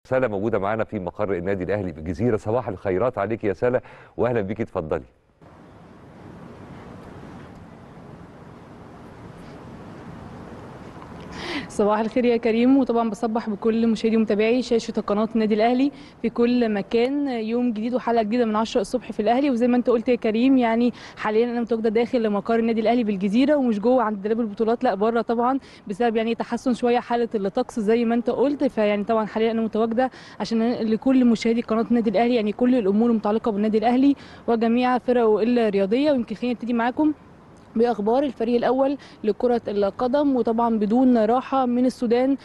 سلا موجوده معانا في مقر النادي الاهلي بالجزيره صباح الخيرات عليك يا سلا واهلا بيكي اتفضلي صباح الخير يا كريم وطبعا بصبح بكل مشاهدي ومتابعي شاشه قناه النادي الاهلي في كل مكان يوم جديد وحلقه جديده من 10 الصبح في الاهلي وزي ما انت قلت يا كريم يعني حاليا انا متواجده داخل مقر النادي الاهلي بالجزيره ومش جوه عند دولاب البطولات لا بره طبعا بسبب يعني تحسن شويه حاله الطقس زي ما انت قلت فيعني طبعا حاليا انا متواجده عشان لكل مشاهدي قناه النادي الاهلي يعني كل الامور المتعلقه بالنادي الاهلي وجميع فرقه الرياضيه ويمكن خلينا نبتدي معاكم باخبار الفريق الاول لكره القدم وطبعا بدون راحه من السودان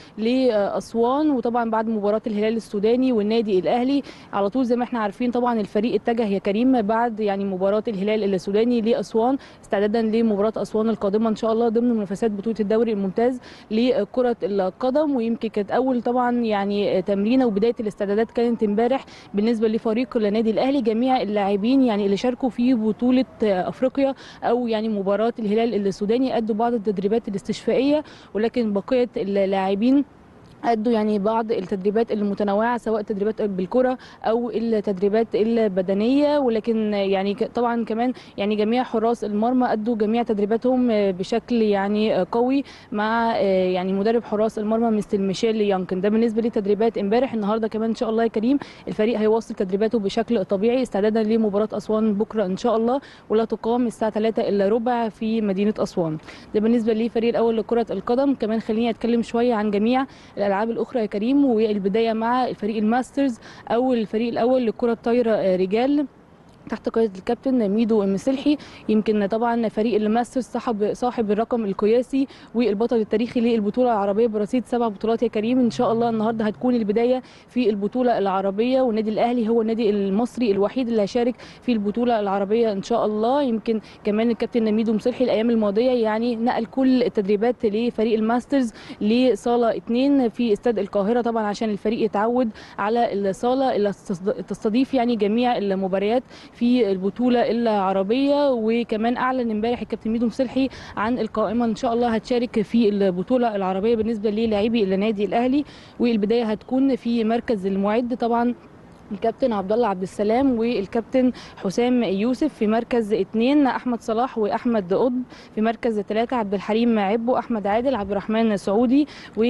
لاسوان وطبعا بعد مباراه الهلال السوداني والنادي الاهلي على طول زي ما احنا عارفين طبعا الفريق اتجه يا كريم بعد يعني مباراه الهلال السوداني لاسوان استعدادا لمباراه اسوان القادمه ان شاء الله ضمن منافسات بطوله الدوري الممتاز لكره القدم ويمكن كانت اول طبعا يعني تمرينه وبدايه الاستعدادات كانت امبارح بالنسبه لفريق النادي الاهلي جميع اللاعبين يعني اللي شاركوا في بطوله افريقيا او يعني مباراه مباراه الهلال السوداني ادوا بعض التدريبات الاستشفائيه ولكن بقيه اللاعبين ادوا يعني بعض التدريبات المتنوعه سواء تدريبات بالكره او التدريبات البدنيه ولكن يعني طبعا كمان يعني جميع حراس المرمى ادوا جميع تدريباتهم بشكل يعني قوي مع يعني مدرب حراس المرمى مستر ميشيل يانكن ده بالنسبه لتدريبات امبارح النهارده كمان ان شاء الله يا كريم الفريق هيواصل تدريباته بشكل طبيعي استعدادا لمباراه اسوان بكره ان شاء الله ولا تقام الساعه 3 الا ربع في مدينه اسوان ده بالنسبه للفريق الاول لكره القدم كمان خليني اتكلم شويه عن جميع الالعاب الاخرى يا كريم والبدايه مع الفريق الماسترز او الفريق الاول لكره الطايره رجال تحت قياده الكابتن ميدو مسلحي يمكن طبعا فريق الماسترز صاحب صاحب الرقم القياسي والبطل التاريخي للبطوله العربيه برصيد سبع بطولات يا كريم ان شاء الله النهارده هتكون البدايه في البطوله العربيه والنادي الاهلي هو النادي المصري الوحيد اللي هيشارك في البطوله العربيه ان شاء الله يمكن كمان الكابتن ميدو مسلحي الايام الماضيه يعني نقل كل التدريبات لفريق الماسترز لصاله اثنين في استاد القاهره طبعا عشان الفريق يتعود على الصاله اللي تستضيف يعني جميع المباريات في البطوله العربيه وكمان اعلن امبارح الكابتن ميدو مسلحي عن القائمه ان شاء الله هتشارك في البطوله العربيه بالنسبه للاعبي النادي الاهلي والبدايه هتكون في مركز المعد طبعا الكابتن عبد الله عبد السلام والكابتن حسام يوسف في مركز اثنين احمد صلاح واحمد قطب في مركز ثلاثه عبد الحليم عبو احمد عادل عبد الرحمن سعودي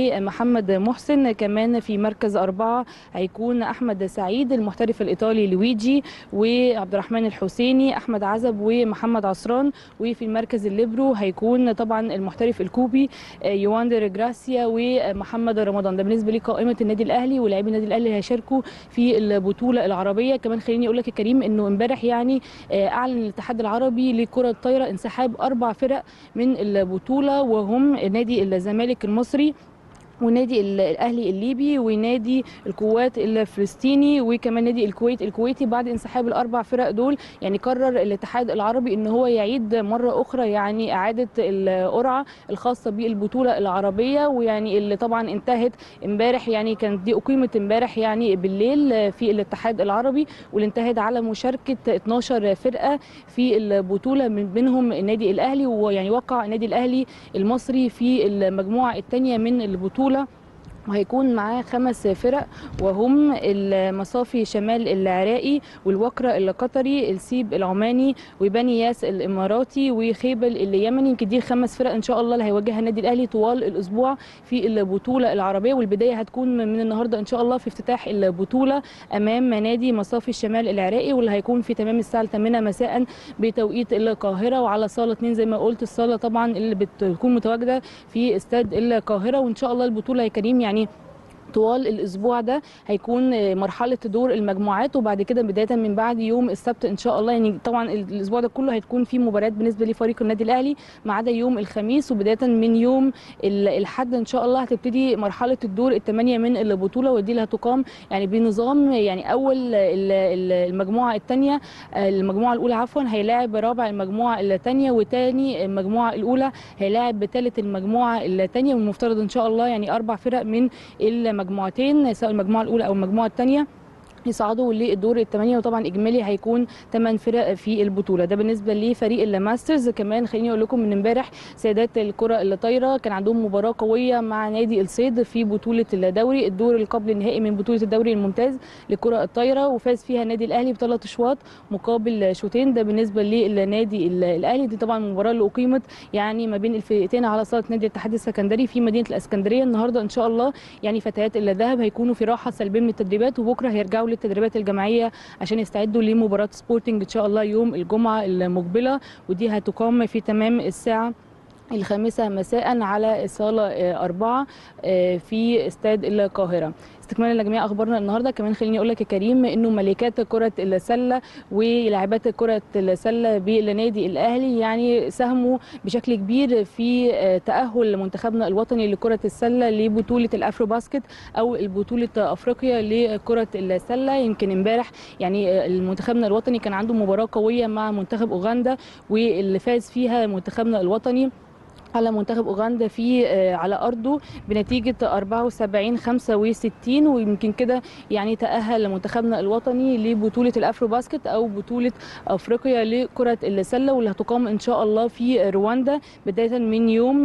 ومحمد محسن كمان في مركز اربعه هيكون احمد سعيد المحترف الايطالي لويجي وعبد الرحمن الحسيني احمد عزب ومحمد عصران وفي المركز الليبرو هيكون طبعا المحترف الكوبي يواندر جراسيا ومحمد رمضان ده بالنسبه لقائمه النادي الاهلي ولاعبي النادي الاهلي هيشاركوا في البطوله العربيه كمان خليني اقول لك يا كريم انه امبارح يعني اعلن الاتحاد العربي لكره الطايره انسحاب اربع فرق من البطوله وهم نادي الزمالك المصري ونادي الاهلي الليبي ونادي الكوات الفلسطيني وكمان نادي الكويت الكويتي بعد انسحاب الاربع فرق دول يعني قرر الاتحاد العربي ان هو يعيد مره اخرى يعني اعاده القرعه الخاصه بالبطوله العربيه ويعني اللي طبعا انتهت امبارح يعني كانت دي اقيمت امبارح يعني بالليل في الاتحاد العربي واللي انتهت على مشاركه 12 فرقه في البطوله من بينهم النادي الاهلي ويعني وقع النادي الاهلي المصري في المجموعه الثانيه من البطوله وهيكون معاه خمس فرق وهم المصافي شمال العراقي والوكرة القطري السيب العماني وبني ياس الاماراتي وخيبل اليمني يمكن دي الخمس فرق ان شاء الله اللي هيواجهها النادي الاهلي طوال الاسبوع في البطوله العربيه والبدايه هتكون من النهارده ان شاء الله في افتتاح البطوله امام نادي مصافي الشمال العراقي واللي هيكون في تمام الساعه 8 مساء بتوقيت القاهره وعلى صاله 2 زي ما قلت الصاله طبعا اللي بتكون متواجده في استاد القاهره وان شاء الله البطوله يا كريم يعني طوال الاسبوع ده هيكون مرحله دور المجموعات وبعد كده بدايه من بعد يوم السبت ان شاء الله يعني طبعا الاسبوع ده كله هتكون فيه مباريات بالنسبه لفريق النادي الاهلي ما عدا يوم الخميس وبدايه من يوم الاحد ان شاء الله هتبتدي مرحله الدور الثمانيه من البطوله ودي اللي هتقام يعني بنظام يعني اول المجموعه الثانيه المجموعه الاولى عفوا هيلاعب رابع المجموعه الثانيه وثاني المجموعه الاولى هيلاعب بثالث المجموعه الثانيه والمفترض ان شاء الله يعني اربع فرق من المجموعتين سواء المجموعه الاولى او المجموعه الثانيه يصعدوا للدور الثمانية وطبعا اجمالي هيكون 8 فرق في البطوله ده بالنسبه لفريق الماسترز كمان خليني اقول لكم من امبارح سيدات الكره اللي طايره كان عندهم مباراه قويه مع نادي الصيد في بطوله الدوري الدور اللي قبل النهائي من بطوله الدوري الممتاز لكره الطايره وفاز فيها النادي الاهلي بثلاث اشواط مقابل شوطين ده بالنسبه للنادي الاهلي دي طبعا المباراه اللي اقيمت يعني ما بين الفرقتين على صاله نادي الاتحاد السكندري في مدينه الاسكندريه النهارده ان شاء الله يعني فتيات الذهب هيكونوا في راحه سلبيه من التدريبات وبكره هيرجعوا للتدريبات الجماعيه عشان يستعدوا لمباراه سبورتنج ان شاء الله يوم الجمعه المقبله ودي هتقام في تمام الساعه الخامسة مساء على صالة أربعة في استاد القاهرة استكمالا لجميع اخبارنا النهارده كمان خليني اقول لك يا كريم انه ملكات كره السله ولاعبات كره السله بالنادي الاهلي يعني ساهموا بشكل كبير في تاهل منتخبنا الوطني لكره السله لبطوله الافرو باسكت او البطوله افريقيا لكره السله يمكن امبارح يعني منتخبنا الوطني كان عنده مباراه قويه مع منتخب اوغندا واللي فاز فيها منتخبنا الوطني على منتخب اوغندا في على ارضه بنتيجه 74 65 ويمكن كده يعني تاهل منتخبنا الوطني لبطوله الافرو باسكت او بطوله افريقيا لكره السله واللي هتقام ان شاء الله في رواندا بدايه من يوم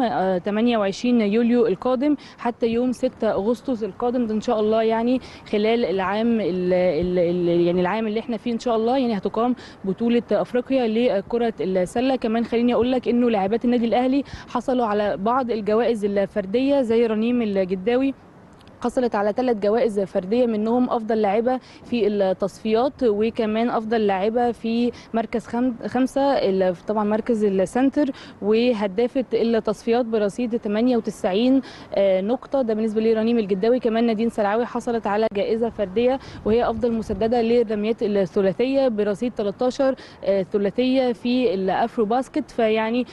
28 يوليو القادم حتى يوم 6 اغسطس القادم ده ان شاء الله يعني خلال العام ال ال يعني العام اللي احنا فيه ان شاء الله يعني هتقام بطوله افريقيا لكره السله كمان خليني اقول لك انه لاعبات النادي الاهلي حصلوا على بعض الجوائز الفرديه زي رنيم الجداوي حصلت على ثلاث جوائز فرديه منهم افضل لاعبه في التصفيات وكمان افضل لاعبه في مركز خمسه طبعا مركز السنتر وهدافه التصفيات برصيد 98 نقطه ده بالنسبه لرنيم الجداوي كمان نادين سلعاوي حصلت على جائزه فرديه وهي افضل مسدده للرميات الثلاثيه برصيد 13 ثلاثيه في الافرو باسكت فيعني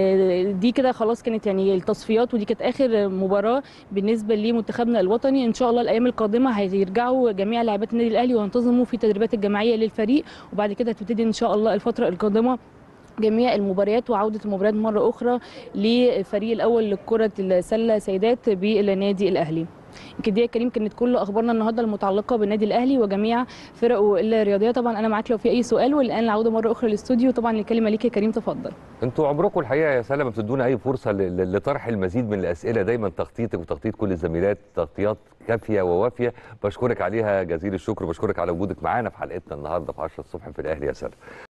دي كده خلاص كانت يعني التصفيات ودي كانت اخر مباراه بالنسبه لمنتخبنا الوطني ان شاء الله الايام القادمه هيرجعوا جميع لاعبات النادي الاهلي وينتظموا في التدريبات الجماعيه للفريق وبعد كده هتبتدي ان شاء الله الفتره القادمه جميع المباريات وعوده المباريات مره اخرى للفريق الاول لكره السله سيدات بالنادي الاهلي يمكن دي يا كريم كانت كل اخبارنا النهارده المتعلقه بالنادي الاهلي وجميع فرقه الرياضيه طبعا انا معاك لو في اي سؤال والان العوده مره اخرى للاستوديو طبعا الكلمه ليك يا كريم تفضل انتوا عمركم الحقيقه يا سلمى بتدونا اي فرصه لطرح المزيد من الاسئله دايما تخطيطك وتخطيط كل الزميلات تغطيات كافيه ووافيه بشكرك عليها جزيل الشكر وبشكرك على وجودك معانا في حلقتنا النهارده في 10 الصبح في الاهلي يا سلمى